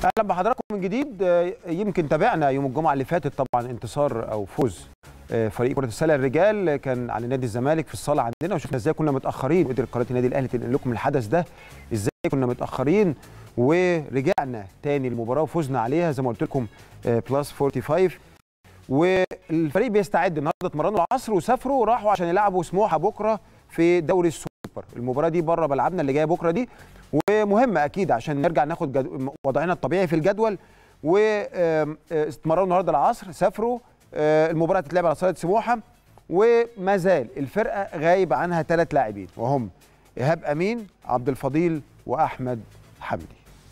اهلا بحضراتكم من جديد آه، يمكن تابعنا يوم الجمعه اللي فاتت طبعا انتصار او فوز آه، فريق كره السله الرجال كان على نادي الزمالك في الصاله عندنا وشفنا ازاي كنا متاخرين قدر قناه النادي الاهلي تنقل لكم الحدث ده ازاي كنا متاخرين ورجعنا تاني المباراه وفزنا عليها زي ما قلت لكم آه، بلس 45 والفريق بيستعد النهارده اتمرنوا العصر وسافروا وراحوا عشان يلعبوا سموحه بكره في دوري السوبر المباراه دي بره ملعبنا اللي جايه بكره دي ومهمه اكيد عشان نرجع ناخد جد... وضعنا الطبيعي في الجدول واستمروا النهارده العصر سافروا آه، المباراه هتتلعب على صاله سموحه وما زال الفرقه غايب عنها ثلاث لاعبين وهم ايهاب امين عبد الفضيل واحمد حمدي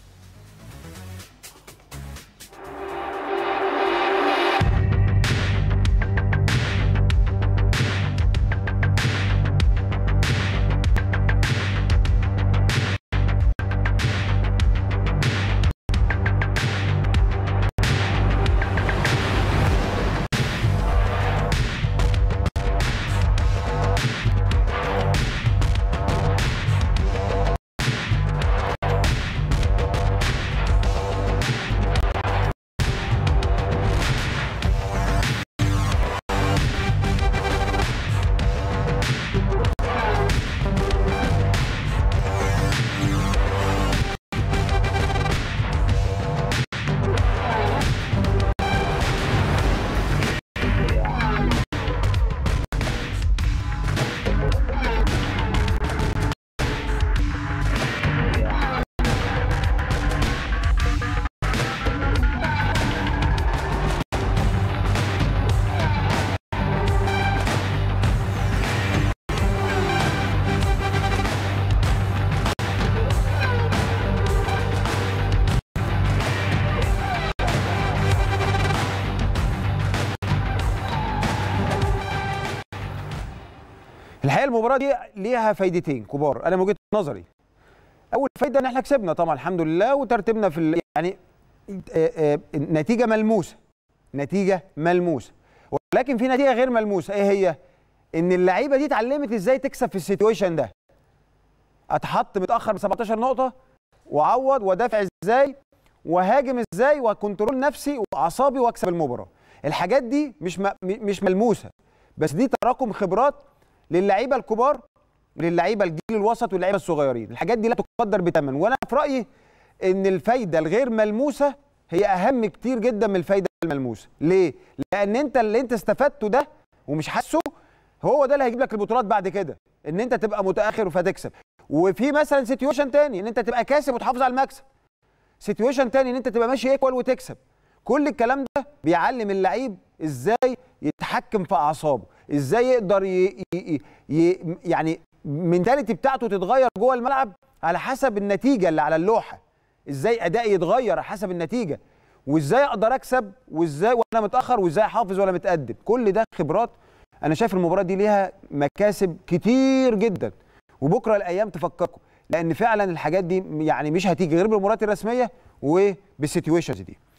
الحقيقه المباراه دي ليها فايدتين كبار انا من وجهه نظري اول فايده ان احنا كسبنا طبعا الحمد لله وترتيبنا في ال- يعني آه، آه، نتيجه ملموسه نتيجه ملموسه ولكن في نتيجه غير ملموسه ايه هي ان اللعيبه دي اتعلمت ازاي تكسب في السيتويشن ده اتحط متاخر ب 17 نقطه وعوض ودافع ازاي وهاجم ازاي وكنترول نفسي واعصابي واكسب المباراه الحاجات دي مش م... مش ملموسه بس دي تراكم خبرات للعيبه الكبار وللعيبه الجيل الوسط واللعيبه الصغيرين الحاجات دي لا تقدر بثمن وانا في رايي ان الفايده الغير ملموسه هي اهم كتير جدا من الفايده الملموسه ليه لان انت اللي انت استفدته ده ومش حاسه هو ده اللي هيجيب لك البطولات بعد كده ان انت تبقى متاخر فتكسب وفي مثلا سيتويشن تاني ان انت تبقى كاسب وتحافظ على المكسب سيتويشن تاني ان انت تبقى ماشي ايكوال وتكسب كل الكلام ده بيعلم اللعيب ازاي يتحكم في اعصابه ازاي يقدر ي... ي... ي... يعني المنتاليتي بتاعته تتغير جوه الملعب على حسب النتيجه اللي على اللوحه ازاي ادائي يتغير على حسب النتيجه وازاي اقدر اكسب وازاي وانا متاخر وازاي احافظ وانا متقدم كل ده خبرات انا شايف المباراه دي ليها مكاسب كتير جدا وبكره الايام تفكركم لان فعلا الحاجات دي يعني مش هتيجي غير بالمباريات الرسميه وبالسيتويشنز دي